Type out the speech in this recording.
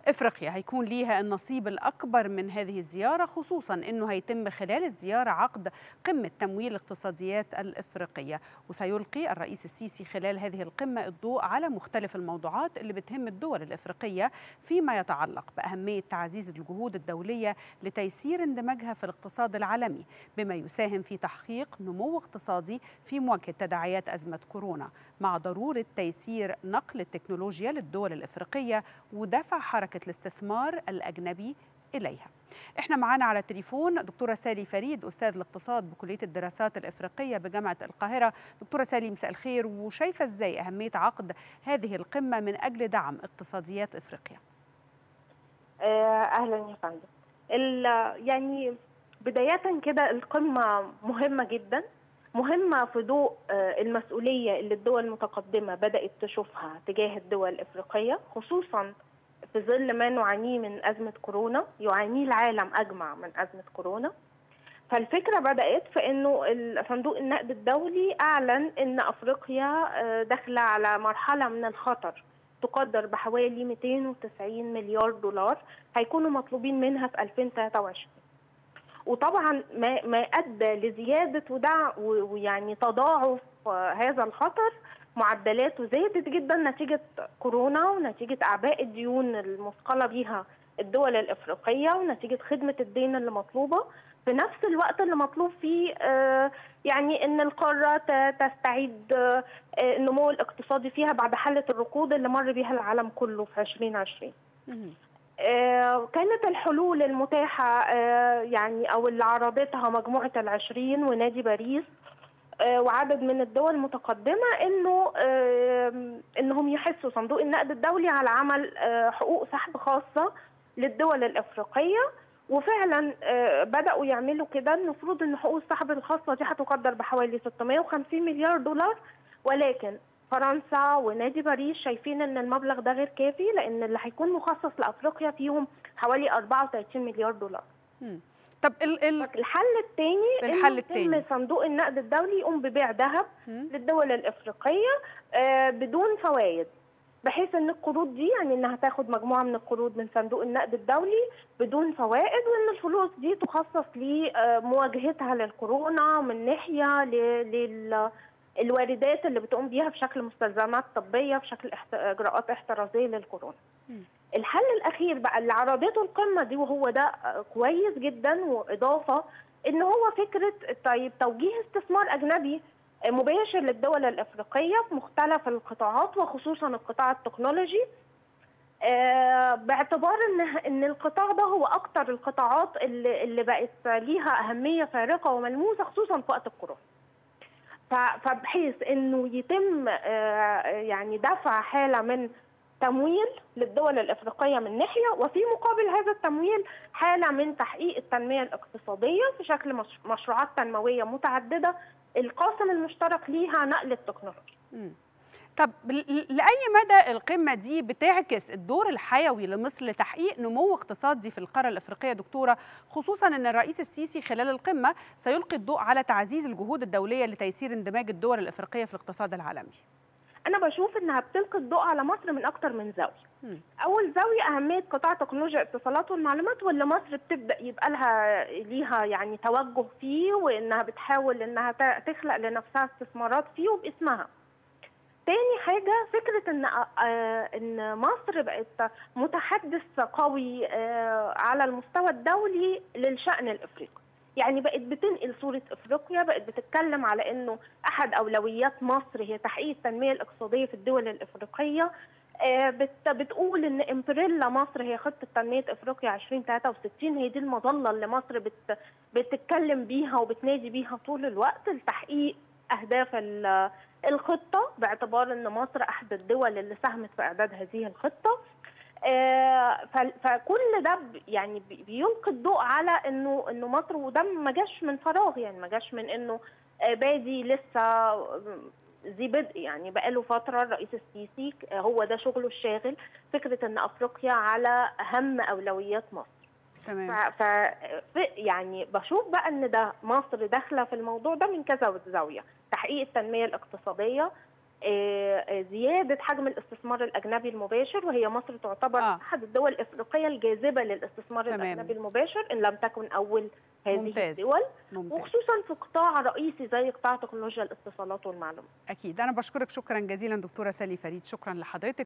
افريقيا هيكون ليها النصيب الاكبر من هذه الزياره خصوصا انه هيتم خلال الزياره عقد قمه تمويل الاقتصاديات الافريقيه وسيلقي الرئيس السيسي خلال هذه القمه الضوء على مختلف الموضوعات اللي بتهم الدول الافريقيه فيما يتعلق باهميه تعزيز الجهود الدوليه لتيسير اندماجها في الاقتصاد العالمي بما يساهم في تحقيق نمو اقتصادي في مواجهه تداعيات ازمه كورونا مع ضروره تيسير نقل التكنولوجيا للدول الافريقيه ودفع حركه الاستثمار الاجنبي اليها. احنا معانا على التليفون دكتوره سالي فريد استاذ الاقتصاد بكليه الدراسات الافريقيه بجامعه القاهره. دكتوره سالي مساء الخير وشايفه ازاي اهميه عقد هذه القمه من اجل دعم اقتصاديات افريقيا؟ اهلا يا فندم. يعني بدايه كده القمه مهمه جدا مهمه في ضوء المسؤوليه اللي الدول المتقدمه بدات تشوفها تجاه الدول الافريقيه خصوصا في ظل ما نعانيه من ازمه كورونا يعانيه العالم اجمع من ازمه كورونا فالفكره بدات في انه صندوق النقد الدولي اعلن ان افريقيا داخله على مرحله من الخطر تقدر بحوالي 290 مليار دولار هيكونوا مطلوبين منها في 2023 وطبعا ما ما ادى لزياده ودع ويعني تضاعف هذا الخطر معدلاته زادت جدا نتيجه كورونا ونتيجه اعباء الديون المثقله بيها الدول الافريقيه ونتيجه خدمه الدين اللي مطلوبه في نفس الوقت اللي مطلوب فيه يعني ان القاره تستعيد النمو الاقتصادي فيها بعد حاله الركود اللي مر بيها العالم كله في 2020 كانت الحلول المتاحة يعني أو اللي عرضتها مجموعة العشرين ونادي باريس وعدد من الدول المتقدمة إنه إنهم يحسوا صندوق النقد الدولي على عمل حقوق سحب خاصة للدول الإفريقية وفعلا بدأوا يعملوا كده المفروض إن حقوق السحب الخاصة دي هتقدر بحوالي 650 مليار دولار ولكن فرنسا ونادي باريس شايفين ان المبلغ ده غير كافي لان اللي هيكون مخصص لافريقيا فيهم حوالي 34 مليار دولار. مم. طب ال ال الحل الثاني الحل الثاني صندوق النقد الدولي يقوم ببيع ذهب للدول الافريقيه آه بدون فوائد بحيث ان القروض دي يعني انها تاخد مجموعه من القروض من صندوق النقد الدولي بدون فوائد وان الفلوس دي تخصص لمواجهتها للكورونا من ناحيه لل الواردات اللي بتقوم بيها بشكل مستلزمات طبيه بشكل احت... اجراءات احترازيه للكورونا. م. الحل الاخير بقى اللي عرضته القمه دي وهو ده كويس جدا واضافه ان هو فكره طيب توجيه استثمار اجنبي مباشر للدول الافريقيه في مختلف القطاعات وخصوصا القطاع التكنولوجي آه باعتبار ان ان القطاع ده هو اكتر القطاعات اللي, اللي بقت ليها اهميه فارقه وملموسه خصوصا في وقت الكورونا. فبحيث انه يتم يعني دفع حاله من تمويل للدول الافريقيه من ناحيه وفي مقابل هذا التمويل حاله من تحقيق التنميه الاقتصاديه في شكل مشروعات تنمويه متعدده القاسم المشترك ليها نقل التكنولوجيا. طب لاي مدى القمه دي بتعكس الدور الحيوي لمصر لتحقيق نمو اقتصادي في القاره الافريقيه دكتوره خصوصا ان الرئيس السيسي خلال القمه سيلقي الضوء على تعزيز الجهود الدوليه لتيسير اندماج الدول الافريقيه في الاقتصاد العالمي انا بشوف انها بتلقي الضوء على مصر من اكتر من زاويه م. اول زاويه اهميه قطاع تكنولوجيا الاتصالات والمعلومات واللي مصر بتبدا يبقى لها ليها يعني توجه فيه وانها بتحاول انها تخلق لنفسها استثمارات فيه وباسمها تاني حاجة فكرة إن إن مصر بقت متحدث قوي على المستوى الدولي للشأن الإفريقي. يعني بقت بتنقل صورة إفريقيا بقت بتتكلم على إنه أحد أولويات مصر هي تحقيق التنمية الاقتصادية في الدول الإفريقية. بتقول إن إمبريلا مصر هي خطة تنمية إفريقيا 2063 هي دي المظلة اللي مصر بت بتتكلم بيها وبتنادي بيها طول الوقت لتحقيق أهداف الخطه باعتبار ان مصر احد الدول اللي ساهمت في اعداد هذه الخطه فكل ده يعني بيلقي الضوء على انه انه مصر وده ما جاش من فراغ يعني ما جاش من انه بادي لسه ذي بدء يعني بقاله فتره الرئيس السيسي هو ده شغله الشاغل فكره ان افريقيا على اهم اولويات مصر تمام ف يعني بشوف بقى ان ده مصر داخله في الموضوع ده من كذا زاويه تحقيق التنميه الاقتصاديه زياده حجم الاستثمار الاجنبي المباشر وهي مصر تعتبر آه. احد الدول الافريقيه الجاذبه للاستثمار تمام. الاجنبي المباشر ان لم تكن اول هذه ممتاز. الدول ممتاز وخصوصا في قطاع رئيسي زي قطاع تكنولوجيا الاتصالات والمعلومات اكيد انا بشكرك شكرا جزيلا دكتوره سالي فريد شكرا لحضرتك